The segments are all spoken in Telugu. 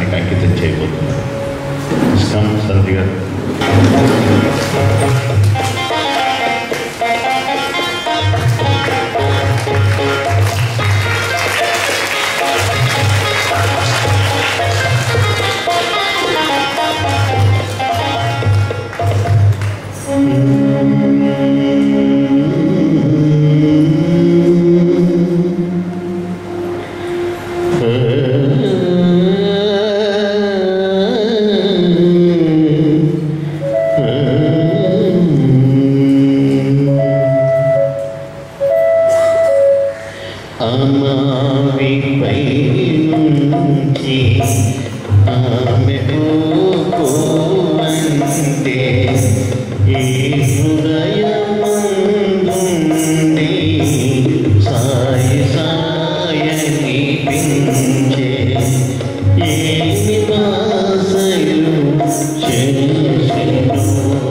మనకి అంకితం చేయబోతున్నారు ఇస్కాం సంధి గారు అమావిపై నుంచి ఆమె పోకోవంటే ఈ హృదయమందుండి సాయి సాయని పించే ఏమి వాసలు చేసిను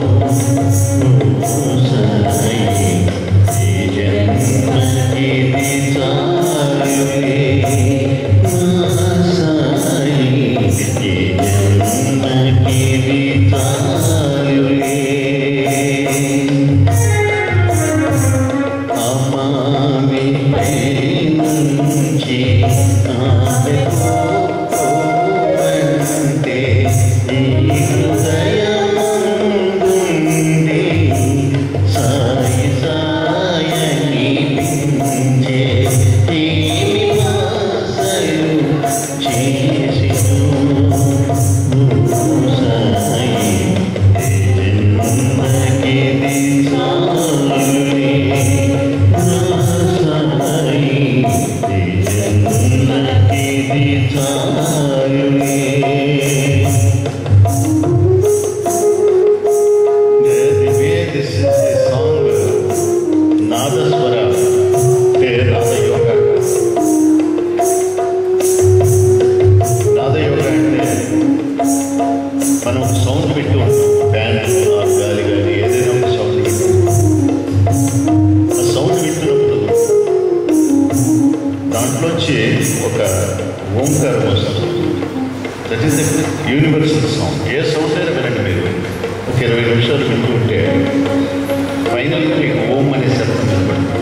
సాయి ఈ జన్మకి చాలులే నా సాయి ఈ జన్మకి చాలులే అమామి నుంచి ఆమె పోవంటే ఈ హృదయమందుండి సాయి సాయని పించే ఏమి వాసలు చేసిను సాయి జన్మకి చాలులే This is a song, నాదస్వర అంటే నాదయోగ నాదయోగ అంటే మనం సౌండ్ పెట్టు బ్యాండ్ గాలి కానీ ఏదైనా ఒక సౌండ్ పెట్టు ఆ సౌండ్ వింటున్నప్పుడు దాంట్లోంచి ఒక ఓంకారం వస్తుంది that is the universal sound ఏ సౌండ్ అయినా వినండి మీరు ఒక ఇరవై నిమిషాలు వింటూ ఉంటే ఫైనల్గా మీకు ఓం అనే శబ్దం వినపడుతుంది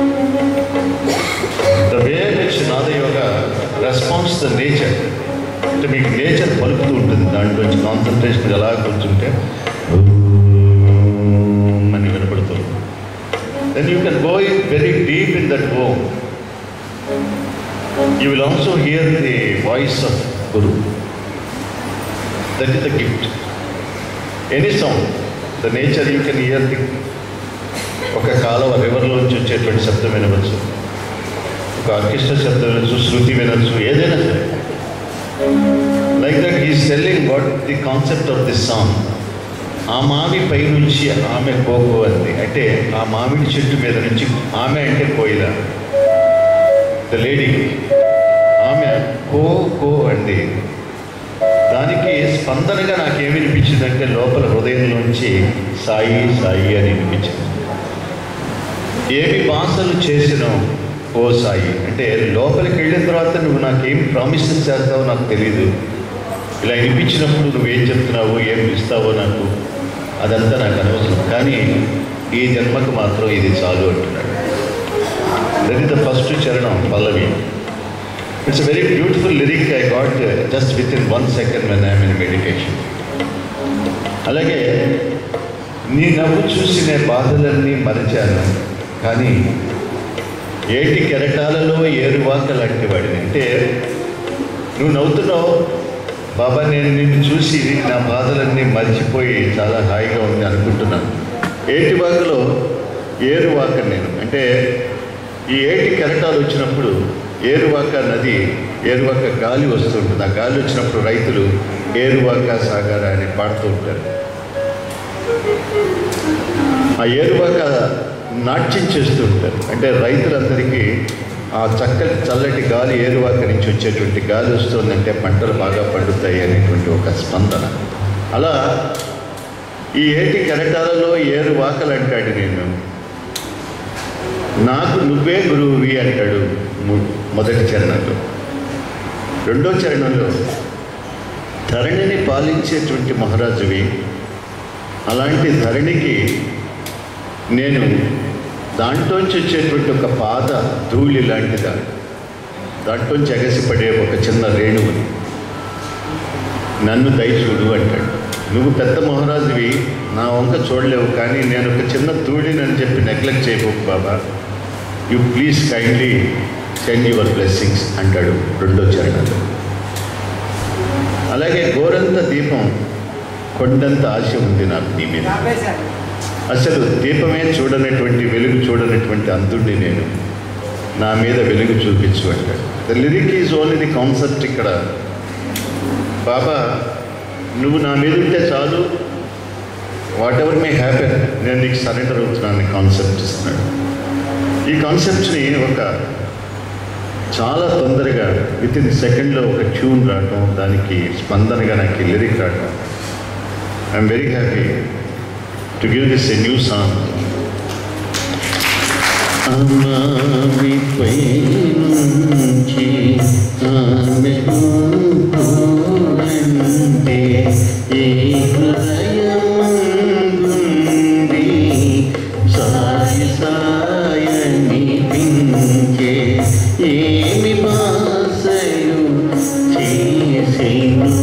ద వే విచ్ నాదయోగ రెస్పాన్స్ ద నేచర్ అంటే మీకు నేచర్ పలుకుతూ ఉంటుంది దాంట్లోంచి కాన్సన్ట్రేషన్ ఎలా కూర్చుంటే ఓం అని వినపడుతుంది then you can go in very deep in that Om you will also hear the voice of guru that is the gift any sound the nature you can hear the ఒక కాలువ రివర్లోంచి వచ్చేటువంటి శబ్దం వినవచ్చు ఒక ఆర్కెస్ట్రా శబ్దం వినొచ్చు శృతి వినొచ్చు ఏదైనా సరే లైక్ దట్ ఈ selling what the concept of this song ఆ మామి పై నుంచి ఆమె కోకో అంది అంటే ఆ మామిడి చెట్టు మీద నుంచి ఆమె అంటే కోయిల ద లేడీ ఆమె కో కో అండి దానికి స్పందనగా నాకేమనిపించిందంటే లోపల హృదయంలోంచి సాయి సాయి అని వినిపించింది ఏమి భాషలు చేసినో ఓ సాయి అంటే లోపలికి వెళ్ళిన తర్వాత నువ్వు నాకేం ప్రామిసెస్ చేస్తావో నాకు తెలియదు ఇలా వినిపించినప్పుడు నువ్వేం చెప్తున్నావో ఏం ఇస్తావో నాకు అదంతా నాకు అనవసరం కానీ ఈ జన్మకు మాత్రం ఇది చాలు అంటున్నాడు దట్ ఈస్ ద ఫస్ట్ చరణం పల్లవి it's very beautiful lyric I got just within one second when I'm in meditation అలాగే నీ నవ్వు చూసి నేను బాధలన్నీ మరిచాను కానీ ఏటి కెరటాలలో ఏరువాక లాంటి వాడిని అంటే నువ్వు నవ్వుతున్నావు బాబా నేను నిన్ను చూసి నా బాధలన్నీ మర్చిపోయి చాలా హాయిగా ఉంది అనుకుంటున్నాను ఏటి వాకలో ఏరువాక నేను అంటే ఈ ఏటి కెరటాలు వచ్చినప్పుడు ఏరువాక నది ఏరువాక గాలి వస్తుంటుంది ఆ గాలి వచ్చినప్పుడు రైతులు ఏరువాక సాగర అని పాడుతూ ఉంటారు ఆ ఏరువాక నాట్యం చేస్తూ ఉంటారు అంటే రైతులందరికీ ఆ చక్కటి చల్లటి గాలి ఏరువాక నుంచి వచ్చేటువంటి గాలి వస్తుందంటే పంటలు బాగా పండుతాయి అనేటువంటి ఒక స్పందన అలా ఈ ఏటి కెరటాలలో ఏరువాకలు అంటాడు నేను నాకు నువ్వే గురువువి అంటాడు ము- మొదటి చరణంలో రెండో చరణంలో ధరణిని పాలించేటువంటి మహారాజువి అలాంటి ధరణికి నేను దాంట్లోంచి వచ్చేటువంటి ఒక పాద ధూళి లాంటిదా దాంట్లోంచి ఎగసిపడే ఒక చిన్న రేణువుని నన్ను దయచూడు అంటాడు నువ్వు పెద్ద మహారాజువి నా వంక చూడలేవు కానీ నేను ఒక చిన్న ధూళిని అని చెప్పి నెగ్లెక్ట్ చేయబోకు Baba you please kindly send your blessings అంటాడు రెండో చరణంలో అలాగే గోరంత దీపం కొండంత ఆశ ఉంది నాకు నీ మీద అసలు దీపమే చూడనటువంటి వెలుగు చూడనటువంటి అంతుడిని నేను నా మీద వెలుగు చూపించు అంటాడు the lyric is only the concept ఇక్కడ బాబా నువ్వు నా మీద ఉంటే చాలు వాట్ ఎవర్ మే హ్యాపెన్ నేను నీకు సరెండర్ అవుతున్నాను కాన్సెప్ట్ ఇస్తున్నాడు ఈ కాన్సెప్ట్ని ఒక చాలా తొందరగా విత్ ఇన్ సెకండ్లో ఒక ట్యూన్ రావటం దానికి స్పందనగా నాకు లిరిక్ రావటం I'm very happy to give this a new song అమ్మావిపై నుంచి ఆమె అంటే ఈ హృదయమందుంది సాయ సాయని పించే ఏమి బాసలు చేసేను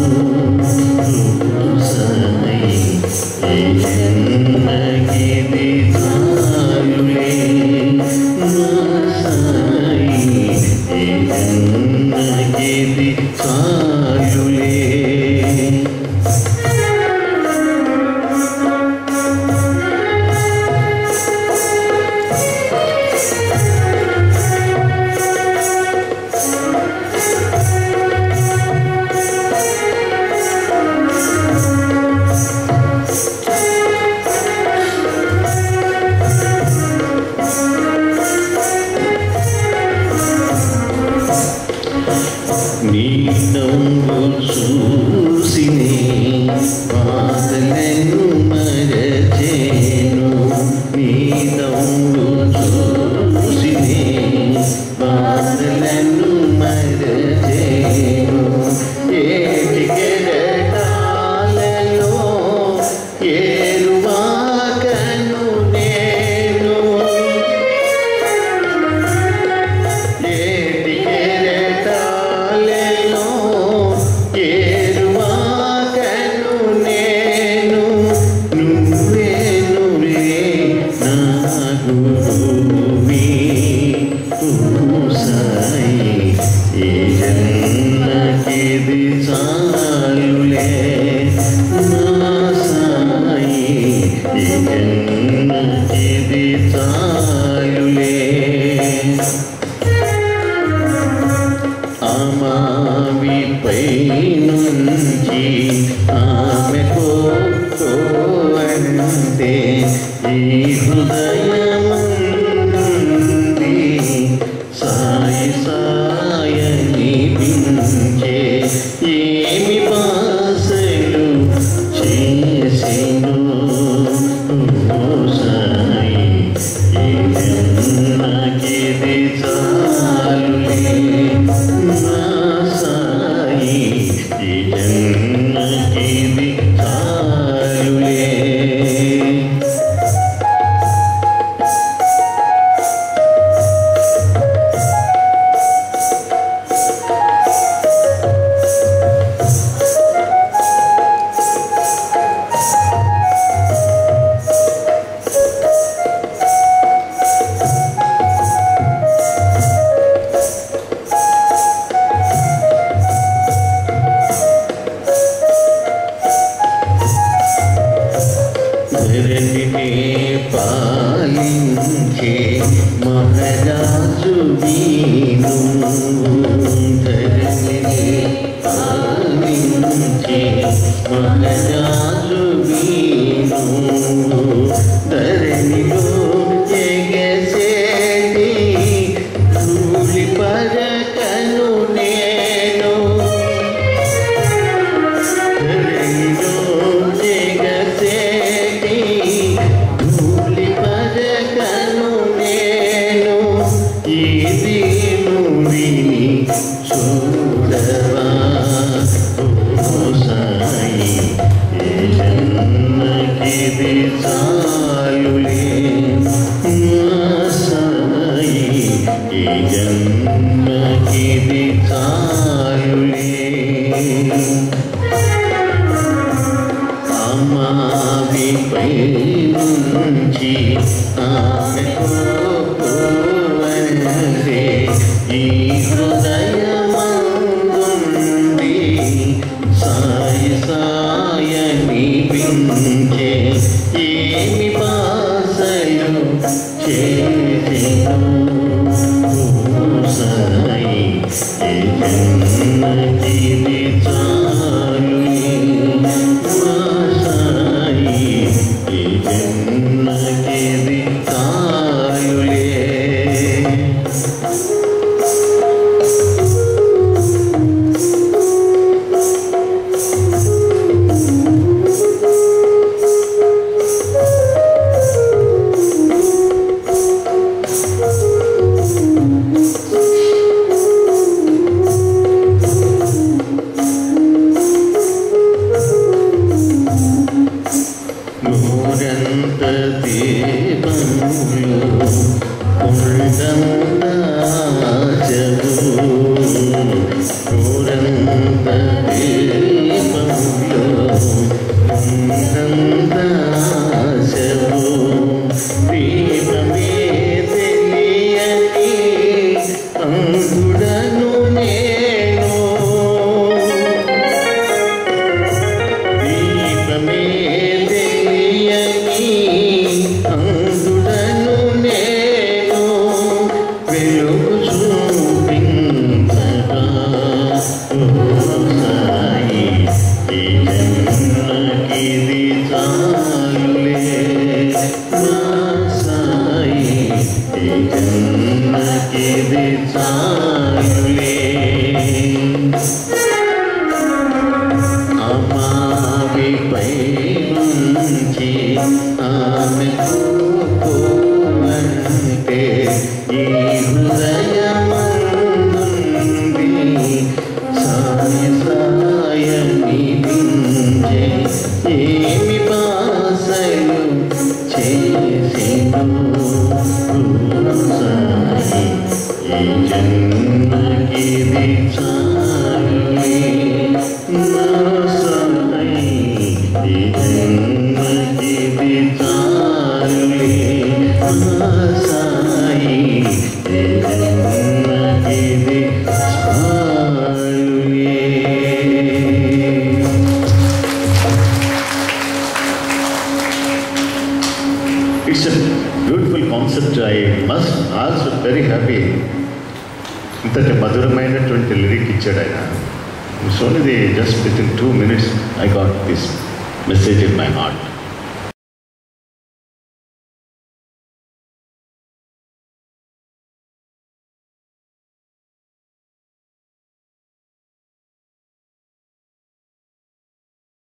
సాయి ఈ జన్మకిది చాలులే నా సాయి ఈ జన్మకిది చాలులే నీ నవ్వు చూసినే బాధలను మరచేను నీ నవ్వు చూసినే బాధలను మరచేను ఏటి కెరటాలలో ఏరువాకను నేను ఏటి కెరటాలలో ఏరువాకను నేను నువ్వేనులే నా గురువి సాయి ఈ జన్మకిది చాలులే నా సాయి ఈ జన్మకిది చాలులే అమావిపై నుంచి ఆమెకు అంటే ఈ హృదయమంది సాయి సాయని పించే ఏమి బాసలు చేసెను ఓ సాయి ఈ జన్మకిది చాలులే నా సాయి ఈ జన్మకిది చాలులే ధరణినే పాలించే మహారాజు వీను ధరణినే పాలించే మహారాజు వీను ధరణిలో ఎగసేటి ధూళి పరకను నేను ధరణిలో జగసేటి ధూళి పరకను నేను ఈ దీనుని చూడవా ఓ సా అమ్మావిపై నుంచి ఆమె కోపవలే ఈ హృదయమందుండి సాయి సాయని పించే ఏమి బాసలు చేసిను సాయి ఏ జన్మకిది చాలులే మా సాయి ఏ జన్మకిది చాలులే నూరంత దీపములు ఉండంత ఆశలు నూరంత దీపములు ఉండంత ఆశలు దీపమే తెలియని అందుడను నేను దీపమే తెలియని అందుడను నేను వెలుగు చూపించగా ఓ సాయి ఈ జన్మకిది చాలులే మా సాయి ఈ జన్మకిది చాలులే అమావిపై నుంచి ఆమె కోపమంటే ఈ హృదయమందుంది సాయ సాయని పింజే ఏమి బాసలు చేసిను సాయి ఈ జన్మకిది చాలులే నా సాయి ఈ జన్మకిది చాలులే నా సాయి ఈ జన్మకిది చాలులే It's a beautiful concept. I must also very happy. ఇంతటి మధురమైనటువంటి లిరిక్ ఇచ్చాడు ఆయన సో ఇది just within two minutes I got this message in my heart